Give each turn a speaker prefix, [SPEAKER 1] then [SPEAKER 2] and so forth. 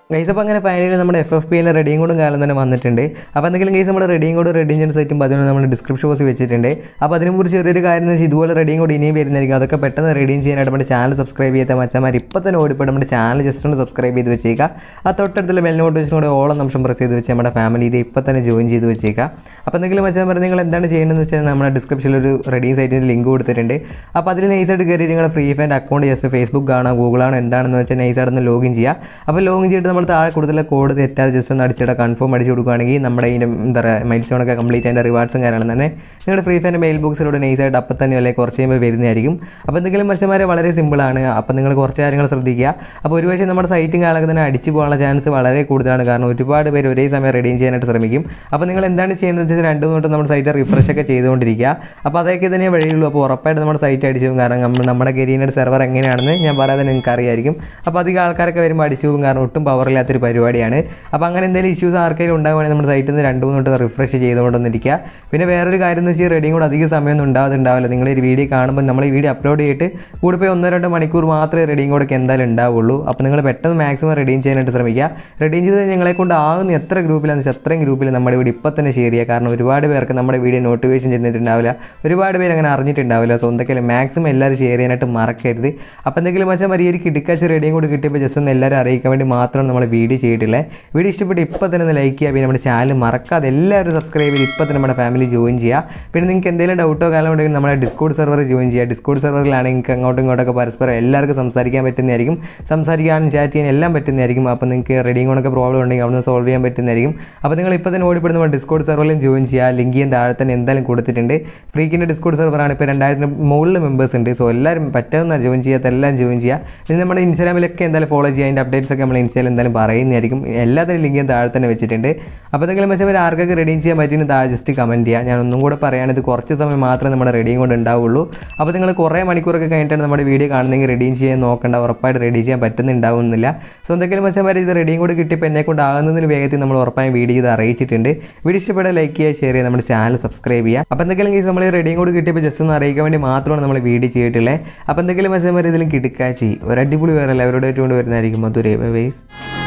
[SPEAKER 1] guys അപ്പോൾ അങ്ങനെ finally നമ്മുടെ എഫ് എഫ് പിയിലെ റെഡിയും കോഡും കാലം തന്നെ വന്നിട്ടുണ്ട് അപ്പോൾ എന്തെങ്കിലും കേസ് നമ്മുടെ റെഡിയും കോഡ് റെഡിയും ചെയ്യുന്ന സൈറ്റും അതിന് നമ്മൾ ഡിസ്ക്രിപ്ഷൻ ബോക്സ് വെച്ചിട്ടുണ്ട് അപ്പോൾ അതിനെക്കുറിച്ച് ചെറിയൊരു കാര്യം എന്ന് വെച്ചാൽ ഇതുപോലെ റെഡിയും കോഡ് ഇനിയും വരുന്നതായിരിക്കും അതൊക്കെ പെട്ടെന്ന് റെഡിയും ചെയ്യാനായിട്ട് നമ്മുടെ ചാനൽ സബ്സ്ക്രൈബ് ചെയ്യാത്ത മച്ചന്മാർ ഇപ്പോൾ തന്നെ ഓടിപ്പോൾ നമ്മുടെ ചാനൽ ജസ്റ്റ് ഒന്ന് സബ്സ്ക്രൈബ് ചെയ്ത് വെച്ചേക്കുക ആ തൊട്ടടുത്തുള്ള ബെൽ നോട്ടിഫിക്കേഷൻ കൂടെ ഓളം നിമിഷം പ്രസ് ചെയ്ത് വെച്ച് നമ്മുടെ ഫാമിലി ഇത് ഇപ്പോൾ തന്നെ ജോയിൻ ചെയ്ത് വെച്ചേക്കുക അപ്പോൾ എന്തെങ്കിലും മച്ചന്മാർ നിങ്ങൾ എന്താണ് ചെയ്യേണ്ടതെന്ന് വെച്ചാൽ നമ്മുടെ ഡിസ്ക്രിപ്ഷനിൽ ഒരു റെഡിയും സൈറ്റിൻ്റെ ലിങ്ക് കൊടുത്തിട്ടുണ്ട് അപ്പോൾ അതിൽ നൈസായിട്ട് കയറി നിങ്ങളുടെ Free Fire account just Facebook ആണോ ഗൂഗിൾ ആണോ എന്താണെന്ന് വെച്ചാൽ നൈസായിട്ട് ഒന്ന് ലോഗിൻ ചെയ്യുക അപ്പോൾ ലോഗിൻ ചെയ്തിട്ട് നമ്മൾ താഴെ കൂടുതൽ കോഡ് തെറ്റാതെ ജസ്റ്റ് ഒന്ന് അടിച്ചിട്ട് കൺഫേം അടിച്ച് കൊടുക്കുകയാണെങ്കിൽ നമ്മുടെ ഇതിൻ്റെ എന്താ പറയുക മൈൽ സ്റ്റോണൊക്കെ കംപ്ലീറ്റ് അതിൻ്റെ റിവാർഡ്സും കാര്യങ്ങളും തന്നെ നിങ്ങളുടെ ഫ്രീ ഫയറിൻ്റെ മെയിൽ ബോക്സിലൂടെ നൈസായിട്ട് അപ്പം തന്നെ അല്ലെങ്കിൽ കുറച്ച് കഴിയുമ്പോൾ വരുന്നതായിരിക്കും അപ്പോൾ എന്തെങ്കിലും മത്സ്യന്മാരെ വളരെ സിമ്പിളാണ് അപ്പോൾ നിങ്ങൾ കുറച്ച് കാര്യങ്ങൾ ശ്രദ്ധിക്കുക അപ്പോൾ ഒരു പക്ഷേ നമ്മുടെ സൈറ്റും കാലൊക്കെ തന്നെ അടിച്ച് പോകാനുള്ള ചാൻസ് വളരെ കൂടുതലാണ് കാരണം ഒരുപാട് പേര് ഒരേ സമയം റെഡീം ചെയ്യാനായിട്ട് ശ്രമിക്കും അപ്പോൾ നിങ്ങൾ എന്താണ് ചെയ്യുന്നത് വെച്ചാൽ രണ്ട് മൂന്ന് തൊട്ട് നമ്മുടെ സൈറ്റ് റിഫ്രഷ് ഒക്കെ ചെയ്തുകൊണ്ടിരിക്കുക അപ്പോൾ അതൊക്കെ തന്നെ വഴിയുള്ളൂ അപ്പോൾ ഉറപ്പായിട്ട് നമ്മുടെ സൈറ്റ് അടിച്ചു പോകും കാരണം നമ്മൾ നമ്മുടെ ഗരീനയുടെ സെർവർ എങ്ങനെയാണെന്ന് ഞാൻ പറയാതെ നിങ്ങൾക്ക് അറിയായിരിക്കും അപ്പോൾ അധികം ആൾക്കാരൊക്കെ വരുമ്പോൾ അടിച്ചു പോകും കാരണം ഒട്ടും പവറില്ലാത്തൊരു പരിപാടിയാണ് അപ്പോൾ അങ്ങനെ എന്തെങ്കിലും ഇഷ്യൂസ് ആർക്കെങ്കിലും ഉണ്ടാവുകയാണെങ്കിൽ നമ്മുടെ സൈറ്റിൽ നിന്ന് രണ്ട് മൂന്ന് തൊട്ട് റിഫ്രഷ് ചെയ്തുകൊണ്ടൊന്നിരിക്കുക പിന്നെ വേറൊരു കാര്യം എന്ന് വെച്ചാൽ റെഡിയും കൂടെ അധികം സമയമൊന്നും ഉണ്ടാവുന്നുണ്ടാവില്ല നിങ്ങൾ ഈ വീഡിയോ കാണുമ്പോൾ നമ്മൾ ഈ വീഡിയോ അപ്ലോഡ് ചെയ്തിട്ട് കൂടെ പോയി ഒന്നോ രണ്ടോ മണിക്കൂർ മാത്രമേ റെഡിയും കൂടെ എന്തായാലും ഉണ്ടാവുള്ളൂ അപ്പോൾ നിങ്ങൾ പെട്ടെന്ന് മാക്സിമം റെഡീം ചെയ്യാനായിട്ട് ശ്രമിക്കുക റെഡീം ചെയ്ത് ഞങ്ങളെ കൊണ്ട് ആകുന്ന എത്ര ഗ്രൂപ്പിലാണെന്ന് വെച്ചാൽ അത്രയും ഗ്രൂപ്പിൽ നമ്മുടെ വീഡിയോ ഇപ്പോൾ തന്നെ ഷെയർ ചെയ്യുക കാരണം ഒരുപാട് പേർക്ക് നമ്മുടെ വീഡിയോ നോട്ടിഫിക്കേഷൻ ചെയ്തിട്ടുണ്ടാവില്ല ഒരുപാട് പേര് അങ്ങനെ അറിഞ്ഞിട്ടുണ്ടാവില്ല സോ എന്തൊക്കെയാലും മാക്സിമം എല്ലാവരും ഷെയർ ചെയ്യാനായിട്ട് മറക്കരുത് അപ്പോൾ എന്തെങ്കിലും വെച്ചാൽ മതി ഈ ഒരു കിടക്കാച്ച റെഡിയും കൂടി കിട്ടിയപ്പോൾ ജസ്റ്റ് ഒന്ന് എല്ലാവരും അറിയിക്കാൻ വേണ്ടി മാത്രമാണ് നമ്മൾ വീഡിയോ ചെയ്തിട്ടുള്ളത് വീഡിയോ ഇഷ്ടപ്പെട്ട് ഇപ്പോൾ തന്നെ ഒന്ന് ലൈക്ക് ചെയ്യുക പിന്നെ നമ്മുടെ ചാനൽ മറക്കാതെ എല്ലാവരും സബ്സ്ക്രൈബ് ചെയ്ത് ഇപ്പോൾ തന്നെ നമ്മുടെ ഫാമിലി ജോയിൻ ചെയ്യുക പിന്നെ നിങ്ങൾക്ക് എന്തെങ്കിലും ഡൗട്ടോ കാലം ഉണ്ടെങ്കിൽ നമ്മുടെ ഡിസ്കോഡ് സെർവർ ജോയിൻ ചെയ്യുക ഡിസ്കോഡ് സെർവറിലാണെങ്കിൽ നിങ്ങൾക്ക് അങ്ങോട്ടും ഇങ്ങോട്ടൊക്കെ പരസ്പരം എല്ലാവർക്കും സംസാരിക്കാൻ പറ്റുന്നതായിരിക്കും സംസാരിക്കാനും ചാറ്റ് ചെയ്യാൻ എല്ലാം പറ്റുന്നതായിരിക്കും അപ്പോൾ നിങ്ങൾക്ക് റെഡിയും കൊണ്ടൊക്കെ പ്രോബ്ലം ഉണ്ടെങ്കിൽ അവിടെ നിന്ന് സോൾവ് ചെയ്യാൻ പറ്റുന്നതായിരിക്കും അപ്പോൾ നിങ്ങൾ ഇപ്പോൾ തന്നെ ഓടിപ്പെടുന്ന നമ്മുടെ ഡിസ്കോഡ് സെർവറിലും ജോയിൻ ചെയ്യുക ലിങ്ക് ചെയ്യാൻ താഴെ തന്നെ എന്തായാലും കൊടുത്തിട്ടുണ്ട് ഫ്രീക്കിൻ്റെ ഡിസ്കോഡ് സെർവറാണ് ഇപ്പോൾ രണ്ടായിരത്തിന് മുകളിൽ മെമ്പേഴ്സ് ഉണ്ട് സോ എല്ലാവരും പറ്റാവുന്ന ജോയിൻ ചെയ്യാത്ത എല്ലാം ജോയിൻ ചെയ്യുക പിന്നെ നമ്മുടെ ഇൻസ്റ്റാഗ്രാമിലൊക്കെ എന്തായാലും ഫോളോ ചെയ്യുക അതിൻ്റെ അപ്ഡേറ്റ്സ് ഒക്കെ നമ്മൾ ഇൻസ്റ്റയിൽ എന്തായാലും പറയുന്നതായിരിക്കും എല്ലാത്തിനും ലിങ്ക് ഞാൻ താഴെ തന്നെ വെച്ചിട്ടുണ്ട് അപ്പോൾ എന്തെങ്കിലും വെച്ചാൽ ആർക്കൊക്കെ റെഡി ചെയ്യാൻ പറ്റിയെന്ന് താഴെ ജസ്റ്റ് കമൻറ്റ് ചെയ്യുക ഞാൻ ഒന്നും കൂടെ പറയുകയാണ് ഇത് കുറച്ച് സമയം മാത്രമേ നമ്മുടെ റെഡിയും കൊണ്ട് ഉണ്ടാവുള്ളൂ അപ്പോൾ നിങ്ങൾ കുറേ മണിക്കൂറൊക്കെ കഴിഞ്ഞിട്ടാണ് നമ്മുടെ വീഡിയോ കാണുന്നെങ്കിൽ റെഡീം ചെയ്യാൻ നോക്കേണ്ട ഉറപ്പായിട്ട് റെഡി ചെയ്യാൻ പറ്റുന്നുണ്ടാവുന്നില്ല സോ എന്തെങ്കിലും വെച്ചാൽ ഇത് റെഡിയും കൂടെ കിട്ടിയപ്പോൾ എന്നെ കൊണ്ട് ആകുന്നതിന് വേഗത്തിൽ നമ്മൾ ഉറപ്പായും വീഡിയോ ചെയ്ത് അറിയിച്ചിട്ടുണ്ട് വീഡിയോ ഇഷ്ടപ്പെട്ടാൽ ലൈക്ക് ചെയ്യുക ഷെയർ ചെയ്യുക നമ്മുടെ ചാനൽ സബ്സ്ക്രൈബ് ചെയ്യുക അപ്പോൾ എന്തെങ്കിലും കേസ് നമ്മൾ റെഡിയും കൂടി കിട്ടിയപ്പോൾ ജസ്റ്റ് ഒന്ന് അറിയിക്കാൻ വേണ്ടി മാത്രമാണ് നമ്മൾ വീഡിയോ ചെയ്തിട്ടുള്ളത് അപ്പോൾ എന്തെങ്കിലും വെച്ചാൽ ഇതിലും കിടക്കാച്ചി ഒരു അടിപൊളി വേറെ എല്ലാവരോടായിട്ട് കൊണ്ട് വരുന്നതായിരിക്കും മധുരേ ബൈസ്